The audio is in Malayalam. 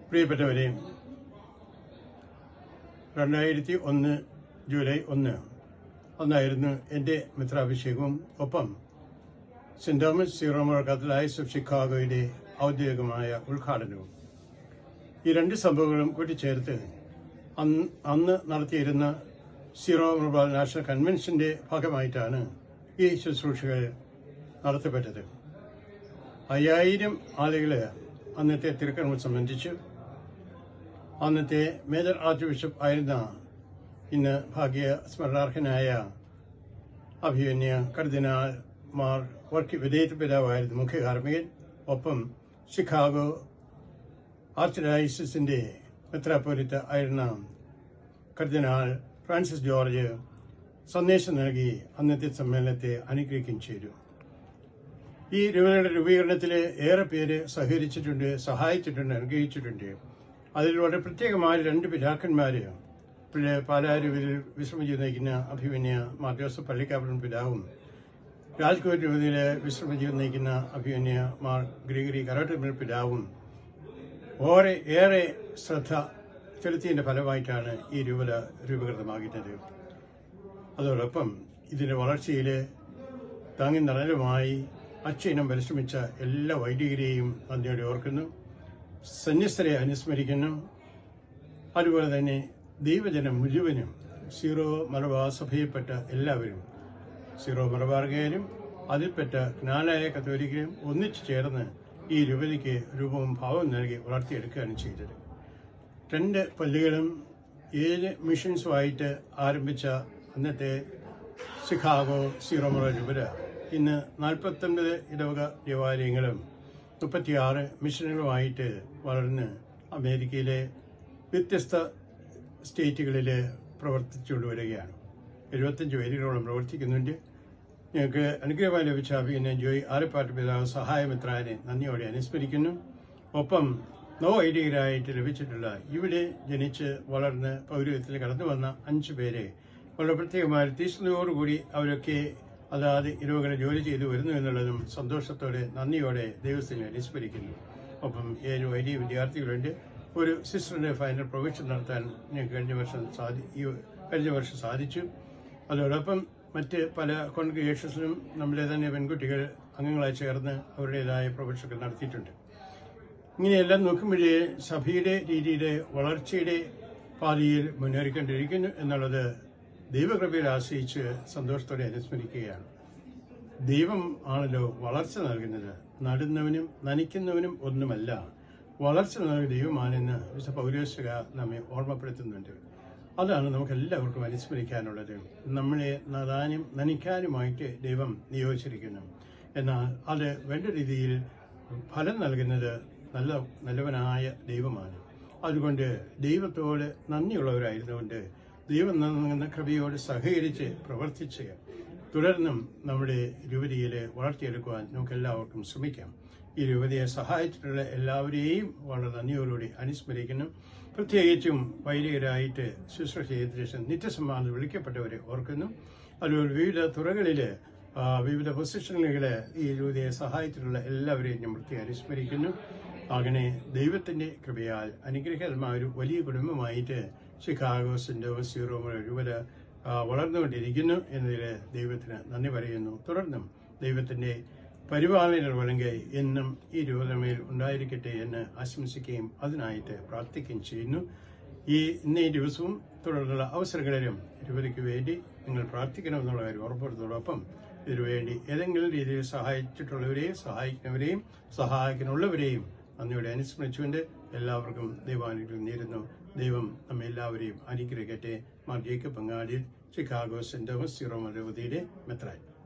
പ്രിയപ്പെട്ടവരെ രണ്ടായിരത്തി ഒന്ന് ജൂലൈ ഒന്ന് അന്നായിരുന്നു എൻ്റെ മിത്രാഭിഷേകവും ഒപ്പം സെന്റ് തോമസ് സീറോമർ കത്തലായസ് ഓഫ് ഷിക്കാഗോയുടെ ഔദ്യോഗികമായ ഉദ്ഘാടനവും ഈ രണ്ട് സംഭവങ്ങളും കൂട്ടിച്ചേർത്ത് അന്ന് അന്ന് നടത്തിയിരുന്ന സീറോ മലബാർ നാഷണൽ കൺവെൻഷന്റെ ഭാഗമായിട്ടാണ് ഈ ശുശ്രൂഷകൾ നടത്തപ്പെട്ടത് അയ്യായിരം ആളുകള് അന്നത്തെ തിരുക്കർമ്മം സംബന്ധിച്ചു അന്നത്തെ മേജർ ആർച്ച് ബിഷപ്പ് ആയിരുന്ന ഇന്ന് ഭാഗ്യ സ്മരണാർഹനായ അഭിമന്യ കർദിനാൾ മാർ വർക്കി വിധേയത്ത് പിതാവായിരുന്നു മുഖ്യ കാർമ്മികൻ ഒപ്പം ഷിക്കാഗോ ആർച്ച് ഡയസിന്റെ മെത്രാപ്പൊലിത്ത ആയിരുന്ന കർദിനാൾ ഫ്രാൻസിസ് ജോർജ് സന്ദേശം നൽകി അന്നത്തെ സമ്മേളനത്തെ അനുഗ്രഹിക്കുകയും ചെയ്തു ഈ രൂപയുടെ രൂപീകരണത്തിൽ ഏറെ പേര് സഹകരിച്ചിട്ടുണ്ട് സഹായിച്ചിട്ടുണ്ട് അനുഗ്രഹിച്ചിട്ടുണ്ട് അതിൽ വളരെ പ്രത്യേകമായ രണ്ട് പിതാക്കന്മാര് പിന്നെ പാലാരൂപിൽ വിശ്രമിച്ച് നയിക്കുന്ന അഭിമന്യ മാർ ജോസഫ് പള്ളിക്കാപ്പൻ പിതാവും രാജ്കോട്ട് രൂപതയിലെ വിശ്രമിച്ച് നയിക്കുന്ന അഭിമന്യ മാർ ഗ്രിഗറി കരോട്ടമിൽ പിതാവും ഓരെ ഏറെ ശ്രദ്ധ ചെലുത്തിയതിന്റെ ഫലമായിട്ടാണ് ഈ രൂപത രൂപീകൃതമാകുന്നത് അതോടൊപ്പം ഇതിന്റെ വളർച്ചയിൽ താങ്ങി നടലുമായി അക്ഷീണം പരിശ്രമിച്ച എല്ലാ വൈദികരെയും നന്ദിയോടെ ഓർക്കുന്നു സന്യസ്തരെ അനുസ്മരിക്കുന്നു അതുപോലെ തന്നെ ദൈവജനം മുഴുവനും സീറോ മലബാർ സഭയിൽപ്പെട്ട എല്ലാവരും സീറോ മലബാർഗേരും അതിൽപ്പെട്ട ജ്ഞാനായ കത്തോലിക്കരും ഒന്നിച്ചു ചേർന്ന് ഈ രൂപതയ്ക്ക് രൂപവും ഭാവവും നൽകി വളർത്തിയെടുക്കുകയാണ് ചെയ്തത് രണ്ട് പള്ളികളും ഏഴ് മിഷൻസുമായിട്ട് ആരംഭിച്ച അന്നത്തെ ചിക്കാഗോ സീറോമറ രൂപത ഇന്ന് നാൽപ്പത്തൊൻപത് ഇടവക ദേവാലയങ്ങളും മുപ്പത്തിയാറ് മിഷനുകളുമായിട്ട് വളർന്ന് അമേരിക്കയിലെ വ്യത്യസ്ത സ്റ്റേറ്റുകളിൽ പ്രവർത്തിച്ചുകൊണ്ടുവരികയാണ് എഴുപത്തഞ്ച് വേദികളോളം പ്രവർത്തിക്കുന്നുണ്ട് ഞങ്ങൾക്ക് അനുഗ്രഹമായി ലഭിച്ച അഭിനയ ജോയ് ആലപ്പാട്ട് പിതാവ് സഹായമിത്രാനെ നന്ദിയോടെ അനുസ്മരിക്കുന്നു ഒപ്പം നവവൈദികരായിട്ട് ലഭിച്ചിട്ടുള്ള ഇവിടെ ജനിച്ച് വളർന്ന് പൗരത്വത്തിൽ കടന്നു വന്ന അഞ്ചു പേരെ വളരെ പ്രത്യേകമായ തീഷ്ണതയോടുകൂടി അവരൊക്കെ അതാത് ഇരവുകളെ ജോലി ചെയ്തു വരുന്നു എന്നുള്ളതും സന്തോഷത്തോടെ നന്ദിയോടെ ദൈവത്തിന് അനുസ്മരിക്കുന്നു ഒപ്പം ഏഴ് വൈദിക വിദ്യാർത്ഥികളുണ്ട് ഒരു സിസ്റ്ററിന്റെ ഫൈനൽ പ്രൊവിഷൻ നടത്താൻ ഞങ്ങൾക്ക് കഴിഞ്ഞ വർഷം സാധി ഈ കഴിഞ്ഞ വർഷം സാധിച്ചു അതോടൊപ്പം മറ്റ് പല കോൺഗ്രിഗേഷൻസിലും നമ്മളെ തന്നെ പെൺകുട്ടികൾ അംഗങ്ങളായി ചേർന്ന് അവരുടേതായ പ്രൊഫഷനുകൾ നടത്തിയിട്ടുണ്ട് ഇങ്ങനെയെല്ലാം നോക്കുമ്പോഴേ സഭയുടെ രീതിയുടെ വളർച്ചയുടെ പാതയിൽ മുന്നേറിക്കൊണ്ടിരിക്കുന്നു എന്നുള്ളത് ദൈവകൃപയിൽ ആശ്രയിച്ച് സന്തോഷത്തോടെ അനുസ്മരിക്കുകയാണ് ദൈവം ആണല്ലോ വളർച്ച നൽകുന്നത് നടുന്നവനും നനയ്ക്കുന്നവനും ഒന്നുമല്ല വളർച്ച നൽകുന്ന ദൈവമാണെന്ന് വിശുദ്ധ പൗരോശക നമ്മെ ഓർമ്മപ്പെടുത്തുന്നുണ്ട് അതാണ് നമുക്ക് എല്ലാവർക്കും അനുസ്മരിക്കാനുള്ളത് നമ്മളെ നടാനും നനയ്ക്കാനുമായിട്ട് ദൈവം നിയോഗിച്ചിരിക്കുന്നു എന്നാൽ അത് വേണ്ട രീതിയിൽ ഫലം നൽകുന്നത് നല്ല നല്ലവനായ ദൈവമാണ് അതുകൊണ്ട് ദൈവത്തോട് നന്ദിയുള്ളവരായിരുന്നുകൊണ്ട് ദൈവം നൽകുന്ന കൃപയോട് സഹകരിച്ച് പ്രവർത്തിച്ച് തുടർന്നും നമ്മുടെ രൂപതയിൽ വളർത്തിയെടുക്കുവാൻ നമുക്ക് എല്ലാവർക്കും ശ്രമിക്കാം ഈ രൂപതയെ സഹായിച്ചിട്ടുള്ള എല്ലാവരെയും വളരെ നന്ദിയോടുകൂടി അനുസ്മരിക്കുന്നു പ്രത്യേകിച്ചും വൈദികരായിട്ട് ശുശ്രൂഷ ചെയ്ത ശേഷം നിത്യസമ്മാനം വിളിക്കപ്പെട്ടവരെ ഓർക്കുന്നു അതുപോലെ വിവിധ തുറകളിൽ വിവിധ പൊസിഷനുകളെ ഈ രൂപതയെ സഹായിച്ചിട്ടുള്ള എല്ലാവരെയും ഞാൻ പ്രത്യേകം അനുസ്മരിക്കുന്നു അങ്ങനെ ദൈവത്തിന്റെ കൃപയാൽ അനുഗ്രഹമായ ഒരു വലിയ കുടുംബമായിട്ട് ഷിക്കാഗോ സെന്റ് സീറോ രൂപത വളർന്നുകൊണ്ടിരിക്കുന്നു എന്നതിൽ ദൈവത്തിന് നന്ദി പറയുന്നു തുടർന്നും ദൈവത്തിന്റെ പരിപാലന വഴങ്ങി എന്നും ഈ രൂപതമേൽ ഉണ്ടായിരിക്കട്ടെ എന്ന് ആശംസിക്കുകയും അതിനായിട്ട് പ്രാർത്ഥിക്കുകയും ചെയ്യുന്നു ഈ ഇന്നേ ദിവസവും തുടർന്നുള്ള അവസരങ്ങളിലും രൂപതയ്ക്ക് വേണ്ടി നിങ്ങൾ പ്രാർത്ഥിക്കണമെന്നുള്ള കാര്യം ഉറപ്പുവരുന്നതോടൊപ്പം ഇതിനുവേണ്ടി ഏതെങ്കിലും രീതിയിൽ സഹായിച്ചിട്ടുള്ളവരെയും സഹായിക്കുന്നവരെയും സഹായിക്കാനുള്ളവരെയും നന്ദിയോടെ അനുസ്മരിച്ചുകൊണ്ട് എല്ലാവർക്കും ദൈവാനുഗ്രഹം നേരുന്നു ദൈവം നമ്മെ എല്ലാവരെയും അനുഗ്രഹിക്കട്ടെ മാർ ജേക്കബ് ബംഗാളിൽ ചിക്കാഗോ സെന്റ് തോമസ് സീറോ മലവതിയുടെ മെത്രാൻ